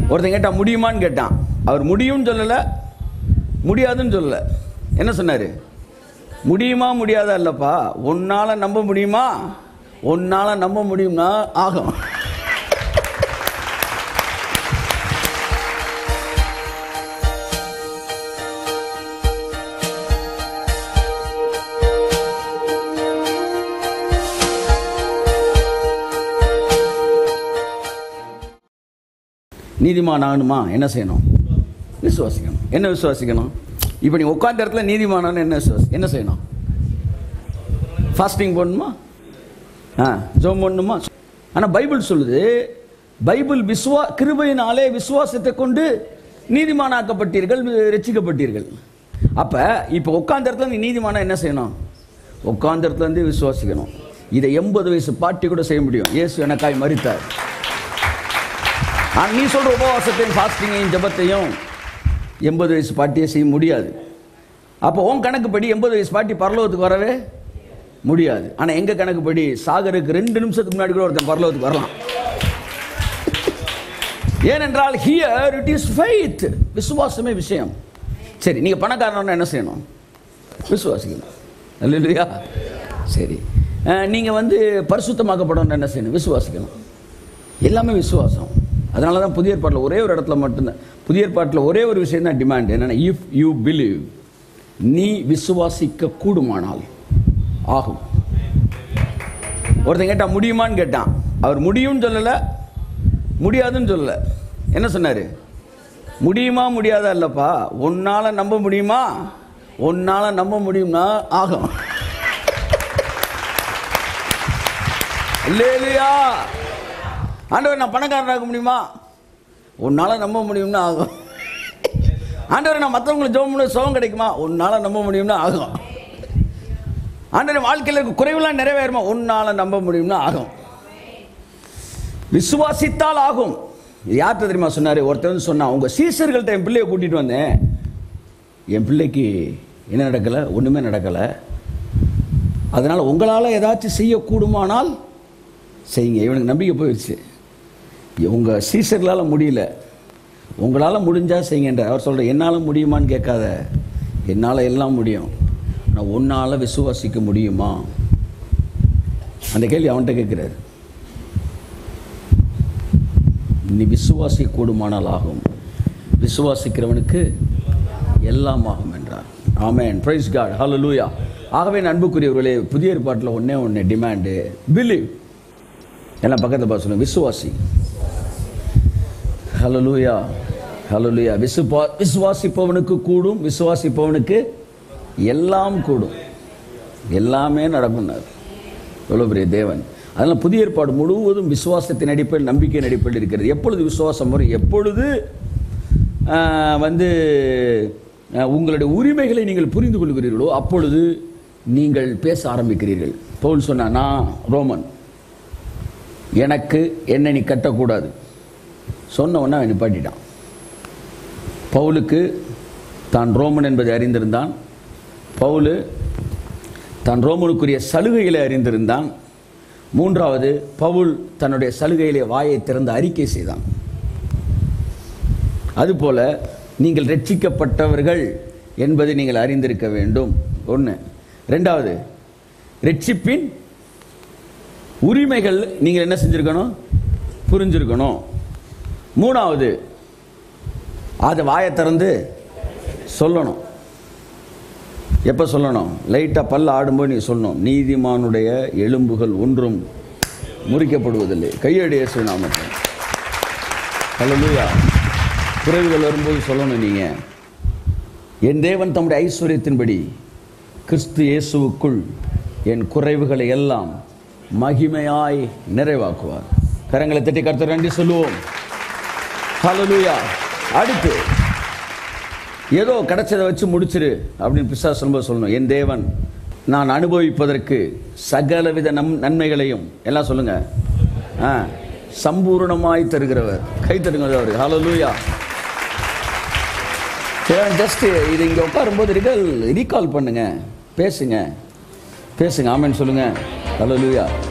ஒருத்தன் கேட்டான் முடியுமான்னு கேட்டான் அவர் முடியும்னு சொல்லலை முடியாதுன்னு சொல்லலை என்ன சொன்னார் முடியுமா முடியாதா இல்லைப்பா உன்னால் நம்ப முடியுமா உன்னால் நம்ப முடியும்னா ஆகும் நீதிமான் ஆகணுமா என்ன செய்யணும் விசுவாசிக்கணும் என்ன விசுவாசிக்கணும் இப்போ நீ உட்காந்த இடத்துல நீதிமானான்னு என்ன விசுவாசி என்ன செய்யணும் ஃபாஸ்டிங் போடணுமா ஆ ஜோம் பண்ணணுமா ஆனால் பைபிள் சொல்லுது பைபிள் விஸ்வா கிருபையினாலே விசுவாசத்தை கொண்டு நீதிமானாக்கப்பட்டீர்கள் ரட்சிக்கப்பட்டீர்கள் அப்போ இப்போ உட்காந்த இடத்துல நீ நீதிமானா என்ன செய்யணும் உட்காந்த இடத்துல இருந்து விசுவாசிக்கணும் இதை எண்பது வயசு பாட்டி கூட செய்ய முடியும் இயேசு எனக்காய் மறித்தார் ஆனா நீ சொல்ற உபவாசத்தையும் ஃபாஸ்டிங்கையும் ஜெபத்தையும் எண்பது வயசு பாட்டியை செய்ய முடியாது அப்போ உன் கணக்குப்படி எண்பது வயசு பாட்டி பரலோகத்துக்கு வரவே முடியாது ஆனால் எங்க கணக்குப்படி சாகருக்கு ரெண்டு நிமிஷத்துக்கு முன்னாடி கூட ஒருத்தன் பரலோகத்துக்கு வரலாம் ஏனென்றால் ஹியர் இட் இஸ் ஃபெய்த் விசுவாசமே விஷயம் சரி நீங்க பணக்காரனா என்ன செய்யணும் விசுவாசிக்கணும் இல்லையா சரி அஹ், நீங்க வந்து பரிசுத்தமாக்கப்படணும்னு என்ன செய்யணும் விசுவாசிக்கணும் எல்லாமே விசுவாசம் அதனால தான் புதிய ஏற்பாட்டில் ஒரே ஒரு இடத்துல மட்டும்தான் புதிய ஏற்பாட்டில் ஒரே ஒரு விஷயம் தான் டிமாண்ட் என்னன்னா இஃப் யூ பிலீவ் நீ விசுவாசிக்க கூடுமானால் ஆகும் ஒருத்தன் கேட்டான் முடியுமான்னு கேட்டான் அவர் முடியும்னு சொல்லலை முடியாதுன்னு சொல்லலை என்ன சொன்னார் முடியுமா முடியாதா இல்லைப்பா உன்னால் நம்ப முடியுமா உன்னால் நம்ப முடியும்னா ஆகும் இல்லையா ஆண்டவர் நான் பணக்காரனாக முடியுமா உன்னால் நம்ப முடியும்னா ஆகும் ஆண்டவர் நான் மற்றவங்களுக்கு ஜோம் பண்ண சுகம் கிடைக்குமா உன்னால் நம்ப முடியும்னா ஆகும் ஆண்டவர் வாழ்க்கையில் இருக்க குறைவுலாம் நிறைவேறுமா உன்னால் நம்ப முடியும்னா ஆகும் விசுவாசித்தால் ஆகும் இது யார்கிட்ட தெரியுமா சொன்னார் ஒருத்தர் வந்து சொன்னா உங்கள் சீசர்கள்ட்ட என் பிள்ளையை கூட்டிகிட்டு வந்தேன் என் பிள்ளைக்கு என்ன நடக்கலை ஒன்றுமே நடக்கலை அதனால் உங்களால் ஏதாச்சும் செய்யக்கூடுமானால் செய்யுங்க இவனுக்கு நம்பிக்கை போயிடுச்சு உங்கள் சீசர்களால் முடியல உங்களால் முடிஞ்சால் செய்யுங்கன்ற அவர் சொல்கிற என்னால் முடியுமான்னு கேட்காத என்னால் எல்லாம் முடியும் ஆனால் உன்னால் விசுவாசிக்க முடியுமா அந்த கேள்வி அவன்கிட்ட கேட்குறாரு நீ விசுவாசி கூடுமானால் ஆகும் விசுவாசிக்கிறவனுக்கு எல்லாம் ஆகும் என்றார் ஆமென் பிரைஸ் காட் ஹalleluya ஆகவே என் அன்புக்குரியவர்களே புதிய ஏற்பாட்டில் ஒண்ணே ஒன்று டிமாண்டு பிலீவ் எல்லாம் பக்கத்தில் பார்த்து சொல்லுங்க விசுவாசி ஹalleluya ஹalleluya விசுவா விசுவாசிப்பவனுக்கு கூடும் விசுவாசிப்பவனுக்கு எல்லாம் கூடும் எல்லாமே நடக்கும்னார் எவ்வளோ பெரிய தேவன் அதனால் புதிய ஏற்பாடு முழுவதும் விசுவாசத்தின் அடிப்படையில் நம்பிக்கையின் அடிப்படையில் இருக்கிறது எப்பொழுது விசுவாசம் வரும் எப்பொழுது ஆஹ், வந்து ஆஹ், உங்களுடைய உரிமைகளை நீங்கள் புரிந்து கொள்கிறீர்களோ அப்பொழுது நீங்கள் பேச ஆரம்பிக்கிறீர்கள் பவுல் சொன்னா நான் ரோமன் எனக்கு என்னை நீ கட்டக்கூடாது சொன்ன உடனே அவன் நிப்பாட்டிட்டான் பவுலுக்கு தான் ரோமன் என்பதை அறிந்திருந்தான் பவுலு தான் ரோமனுக்குரிய சலுகைகளை அறிந்திருந்தான் மூன்றாவது பவுல் தன்னுடைய சலுகையிலே வாயை திறந்து அறிக்கை செய்தான் அதுபோல நீங்கள் ரட்சிக்கப்பட்டவர்கள் என்பதை நீங்கள் அறிந்திருக்க வேண்டும் ஒன்று ரெண்டாவது ரட்சிப்பின் உரிமைகள் நீங்கள் என்ன செஞ்சிருக்கணும் புரிஞ்சிருக்கணும் மூணாவது அதை வாயை திறந்து சொல்லணும் எப்போ சொல்லணும் லைட்டாக பல்ல ஆடும்போது நீ சொல்லணும் நீதிமானுடைய எலும்புகள் ஒன்றும் முறிக்கப்படுவதில்லை கையடி இயேசு நாமத்தில் ஹalleluya குறைவுகள் வரும்போது சொல்லணும் நீங்கள் என் தேவன் தம்முடைய ஐஸ்வர்யத்தின்படி கிறிஸ்து இயேசுவுக்குள் என் குறைவுகளை எல்லாம் மகிமையாய் நிறைவாக்குவார் கரங்களை தட்டி கருத்து நன்றி சொல்லுவோம் ஹalleluya அடுத்து ஏதோ கிடைச்சதை வச்சு முடிச்சிரு அப்படின்னு பிசா சொல்லும்போது சொல்லணும் என் தேவன் நான் அனுபவிப்பதற்கு சகலவித நம் நன்மைகளையும் எல்லாம் சொல்லுங்க ஆ சம்பூரணமாய் தருகிறவர் கை தருங்க அவர் ஹalleluya ஜஸ்ட் இது இங்கே உட்காரும்போது ரிகல் ரீகால் பண்ணுங்க பேசுங்க பேசுங்க ஆமென்னு சொல்லுங்க ஹalleluya